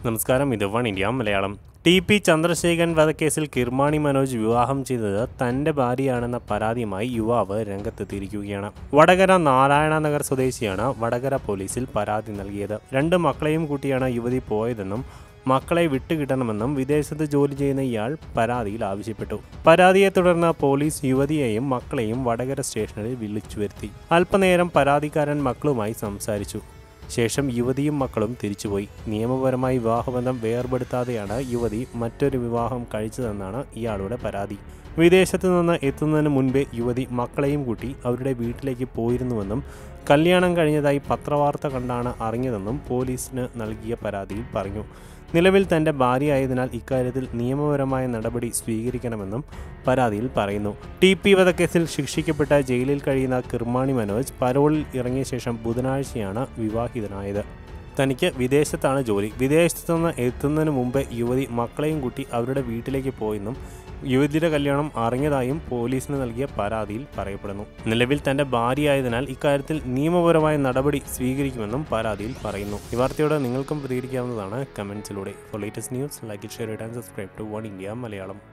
നമസ്കാരം ഇത് one India Malayalam T P Chandrasekharan വധക്കേസിൽ കിർമാണി മനോജ് വിവാഹം ചെയ്തത് തന്റെ ഭാര്യയാണെന്ന പരാതിയുമായി യുവാവ് രംഗത്തെത്തിയിരിക്കുകയാണ് വടകര നാരായണ നഗർ സ്വദേശിയാണ് വടകര പോലീസിൽ പരാതി നൽകിയത് രണ്ട് മക്കളെയും കൂട്ടിയാണ് യുവതി പോയതെന്നും മക്കളെ വിട്ടുകിട്ടണമെന്നും വിദേശത്ത് ജോലി ചെയ്യുന്ന ഇയാൾ പരാതിയിൽ ആവശ്യപ്പെട്ടു പരാതിയെ തുടർന്ന് പോലീസ് യുവതിയെയും മക്കളെയും വടകര സ്റ്റേഷനിൽ വിളിച്ചു വരുത്തി അല്പനേരം പരാതിക്കാരൻ മക്കളുമായി സംസാരിച്ചു ശേഷം യുവതിയും മക്കളും തിരിച്ചുപോയി നിയമപരമായി വിവാഹബന്ധം വേർപെടുത്താതെയാണ് യുവതി മറ്റൊരു വിവാഹം കഴിച്ചതെന്നാണ് ഇയാളുടെ പരാതി വിദേശത്തു നിന്ന് എത്തുന്നതിന് മുൻപേ യുവതി മക്കളെയും കൂട്ടി അവരുടെ വീട്ടിലേക്ക് പോയിരുന്നുവെന്നും കല്യാണം കഴിഞ്ഞതായി പത്രവാർത്ത കണ്ടാണ് അറിഞ്ഞതെന്നും പോലീസിന് നൽകിയ പരാതിയിൽ പറഞ്ഞു നിലവിൽ തന്റെ ഭാര്യയായതിനാൽ ഇക്കാര്യത്തിൽ നിയമപരമായ നടപടി സ്വീകരിക്കണമെന്നും പരാതിയിൽ പറയുന്നു ടി പി വധക്കേസിൽ ശിക്ഷിക്കപ്പെട്ട ജയിലിൽ കഴിയുന്ന കിർമാണി മനോജ് പരോളിൽ ഇറങ്ങിയ ശേഷം ബുധനാഴ്ചയാണ് വിവാഹിതനായത് തനിക്ക് വിദേശത്താണ് ജോലി വിദേശത്തു നിന്ന് എത്തുന്നതിന് മുമ്പ് യുവതി മക്കളെയും കൂട്ടി അവരുടെ വീട്ടിലേക്ക് പോയെന്നും യുവതിയുടെ കല്യാണം അറിഞ്ഞതായും പോലീസിന് നൽകിയ പരാതിയിൽ പറയപ്പെടുന്നു നിലവിൽ തന്റെ ഭാര്യയായതിനാൽ ഇക്കാര്യത്തിൽ നിയമപരമായ നടപടി സ്വീകരിക്കുമെന്നും പരാതിയിൽ പറയുന്നു ഈ വാർത്തയോടെ നിങ്ങൾക്കും പ്രതികരിക്കാവുന്നതാണ് കമന്റ്സിലൂടെ for latest news like share and subscribe to one India Malayalam